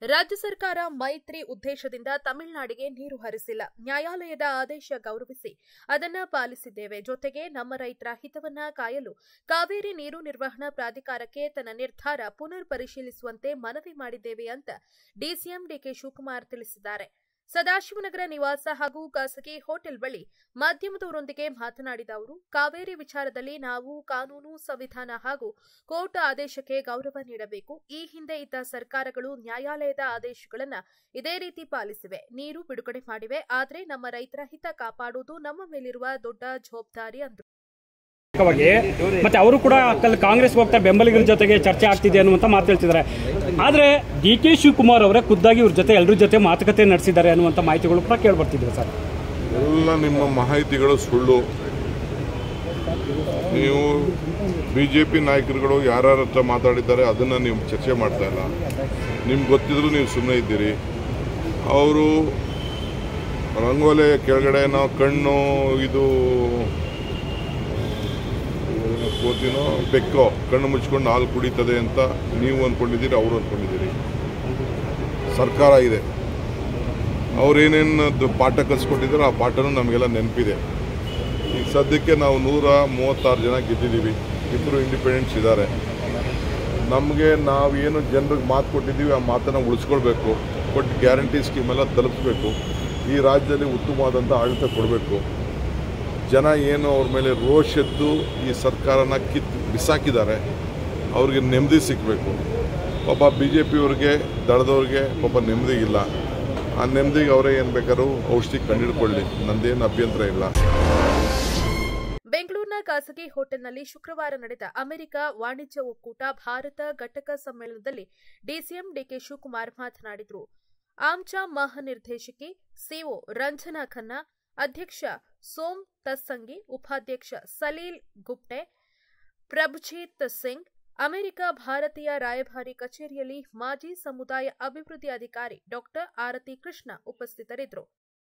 ರಾಜ್ಯ ಸರ್ಕಾರ ಮೈತ್ರಿ ಉದ್ದೇಶದಿಂದ ತಮಿಳುನಾಡಿಗೆ ನೀರು ಹರಿಸಿಲ್ಲ ನ್ಯಾಯಾಲಯದ ಆದೇಶ ಗೌರವಿಸಿ ಅದನ್ನ ಪಾಲಿಸಿದ್ದೇವೆ ಜೊತೆಗೆ ನಮ್ಮ ರೈತರ ಹಿತವನ್ನ ಕಾಯಲು ಕಾವೇರಿ ನೀರು ನಿರ್ವಹಣಾ ಪ್ರಾಧಿಕಾರಕ್ಕೆ ತನ್ನ ನಿರ್ಧಾರ ಪುನರ್ ಪರಿಶೀಲಿಸುವಂತೆ ಮನವಿ ಮಾಡಿದ್ದೇವೆ ಅಂತ ಡಿಸಿಎಂ ಡಿಕೆ ಶಿವಕುಮಾರ್ ತಿಳಿಸಿದ್ದಾರೆ ಸದಾಶಿವನಗರ ನಿವಾಸ ಹಾಗೂ ಖಾಸಗಿ ಹೋಟೆಲ್ ಬಳಿ ಮಾಧ್ಯಮದವರೊಂದಿಗೆ ಮಾತನಾಡಿದ ಅವರು ಕಾವೇರಿ ವಿಚಾರದಲ್ಲಿ ನಾವು ಕಾನೂನು ಸಂವಿಧಾನ ಹಾಗೂ ಕೋರ್ಟ್ ಆದೇಶಕ್ಕೆ ಗೌರವ ನೀಡಬೇಕು ಈ ಹಿಂದೆ ಇದ್ದ ಸರ್ಕಾರಗಳು ನ್ಯಾಯಾಲಯದ ಆದೇಶಗಳನ್ನು ಇದೇ ರೀತಿ ಪಾಲಿಸಿವೆ ನೀರು ಬಿಡುಗಡೆ ಮಾಡಿವೆ ಆದರೆ ನಮ್ಮ ರೈತರ ಹಿತ ಕಾಪಾಡುವುದು ನಮ್ಮ ಮೇಲಿರುವ ದೊಡ್ಡ ಜವಾಬ್ದಾರಿ ಅಂದರು ವಾಗಿ ಮತ್ತೆ ಅವರು ಕೂಡ ಅಲ್ಲಿ ಕಾಂಗ್ರೆಸ್ ಹೋಗ್ತಾರೆ ಬೆಂಬಲಿಗರ ಜೊತೆಗೆ ಚರ್ಚೆ ಆಗ್ತಿದೆ ಅನ್ನುವಂತ ಮಾತು ಹೇಳ್ತಿದ್ದಾರೆ ಆದ್ರೆ ಡಿ ಕೆ ಶಿವಕುಮಾರ್ ಅವರೇ ಖುದ್ದಾಗಿ ಇವ್ರ ಜೊತೆ ಎಲ್ಲರ ಜೊತೆ ಮಾತುಕತೆ ನಡೆಸಿದ್ದಾರೆ ಅನ್ನುವಂತ ಮಾಹಿತಿಗಳು ಕೂಡ ಕೇಳ್ಬರ್ತಿದ್ರು ಸರ್ ಎಲ್ಲ ನಿಮ್ಮ ಮಾಹಿತಿಗಳು ಸುಳ್ಳು ನೀವು ಬಿ ಜೆ ಪಿ ನಾಯಕರುಗಳು ಯಾರ್ಯಾರ ಹತ್ರ ಮಾತಾಡಿದ್ದಾರೆ ಅದನ್ನು ನೀವು ಚರ್ಚೆ ಮಾಡ್ತಾ ಇಲ್ಲ ನಿಮ್ಗೆ ಗೊತ್ತಿದ್ರು ನೀವು ಸುಮ್ಮನೆ ಇದ್ದೀರಿ ಅವರು ರಂಗೋಲೆ ಕೆಳಗಡೆ ನಾವು ಕಣ್ಣು ಇದು ಏನೋ ಕೋತಿನೋ ಬೆಕ್ಕೋ ಕಣ್ಣು ಮುಚ್ಕೊಂಡು ಹಾಲು ಕುಡಿತದೆ ಅಂತ ನೀವು ಅಂದ್ಕೊಂಡಿದ್ದೀರಿ ಅವರು ಅಂದ್ಕೊಂಡಿದ್ದೀರಿ ಸರ್ಕಾರ ಇದೆ ಅವ್ರೇನೇನು ಪಾಠ ಕಲಿಸ್ಕೊಟ್ಟಿದ್ದಾರೋ ಆ ಪಾಠನೂ ನಮಗೆಲ್ಲ ನೆನಪಿದೆ ಈಗ ಸದ್ಯಕ್ಕೆ ನಾವು ನೂರ ಮೂವತ್ತಾರು ಜನ ಗೆದ್ದಿದ್ದೀವಿ ಇಬ್ಬರು ಇಂಡಿಪೆಂಡೆಂಟ್ಸ್ ಇದ್ದಾರೆ ನಮಗೆ ನಾವೇನು ಜನರಿಗೆ ಮಾತು ಕೊಟ್ಟಿದ್ದೀವಿ ಆ ಮಾತನ್ನು ಉಳಿಸ್ಕೊಳ್ಬೇಕು ಕೊಟ್ಟು ಗ್ಯಾರಂಟಿ ಸ್ಕೀಮೆಲ್ಲ ತಲುಪಿಸ್ಬೇಕು ಈ ರಾಜ್ಯದಲ್ಲಿ ಉತ್ತಮವಾದಂಥ ಆಡಳಿತ ಕೊಡಬೇಕು ಜನ ಏನು ಅವ್ರ ಮೇಲೆ ರೋಷ್ ಎದ್ದು ಈ ಸರ್ಕಾರನ ಕಿತ್ತು ಬಿಸಾಕಿದ್ದಾರೆ ಅವ್ರಿಗೆ ನೆಮ್ಮದಿ ಸಿಕ್ಕಬೇಕು ಪಾಪ ಬಿ ಜೆ ಪಿಯವ್ರಿಗೆ ದಳದವ್ರಿಗೆ ಪಾಪ ನೆಮ್ಮದಿ ಇಲ್ಲ ಆ ನೆಮ್ಮದಿಗೆ ಅವರೇ ಏನು ಬೇಕಾದ್ರೂ ಔಷಧಿ ಕಂಡಿಡ್ಕೊಳ್ಳಿ ನಂದೇನು ಅಭ್ಯಂತರ ಇಲ್ಲ ಬೆಂಗಳೂರಿನ ಖಾಸಗಿ ಹೋಟೆಲ್ನಲ್ಲಿ ಶುಕ್ರವಾರ ನಡೆದ ಅಮೆರಿಕ ವಾಣಿಜ್ಯ ಒಕ್ಕೂಟ ಭಾರತ ಘಟಕ ಸಮ್ಮೇಳನದಲ್ಲಿ ಡಿಸಿಎಂ ಡಿಕೆ ಶಿವಕುಮಾರ್ ಮಾತನಾಡಿದರು ಆಮ್ಚಾ ಮಹಾನಿರ್ದೇಶಕಿ ಸಿಒ ರಂಜನಾ ಖನ್ನಾ ಅಧ್ಯಕ್ಷ ಸೋಮ್ ತಸ್ಸಂಗಿ ಉಪಾಧ್ಯಕ್ಷ ಸಲೀಲ್ ಗುಪ್ಟೆ ಪ್ರಭುಜೀತ್ ಸಿಂಗ್ ಅಮೆರಿಕ ಭಾರತೀಯ ರಾಯಭಾರಿ ಕಚೇರಿಯಲ್ಲಿ ಮಾಜಿ ಸಮುದಾಯ ಅಭಿವೃದ್ಧಿ ಅಧಿಕಾರಿ ಡಾಕ್ಟರ್ ಆರತಿ ಕೃಷ್ಣ ಉಪಸ್ಥಿತರಿದ್ದರು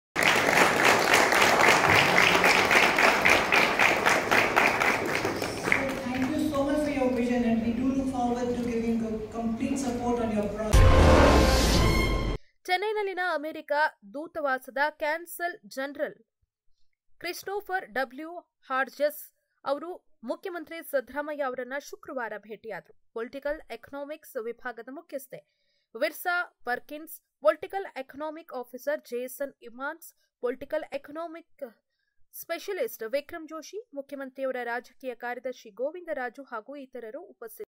Thank you so much for your vision and we do look forward to giving a complete support on your project. ಚೆನ್ನೈನಲ್ಲಿನ ಅಮೆರಿಕ ದೂತವಾಸದ consul general Christopher W Hodges ಅವರು ಮುಖ್ಯಮಂತ್ರಿ ಸಿದ್ದರಾಮಯ್ಯ ಅವರನ್ನ ಶುಕ್ರವಾರ ಭೇಟಿಯಾದರು ಪೊಲಿಟಿಕಲ್ ಎಕನಾಮಿಕ್ಸ್ ವಿಭಾಗದ ಮುಖ್ಯಸ್ಥೆ Virsa Perkins political economic officer Jason Emmons political economic specialist Vikram Joshi ಮುಖ್ಯಮಂತ್ರಿಯವರ ರಾಜಕೀಯ ಕಾರ್ಯದರ್ಶಿ ಗೋವಿಂದರಾಜು ಹಾಗೂ ಇತರರು ಉಪಸ್ಥಿತರಿದ್ದರು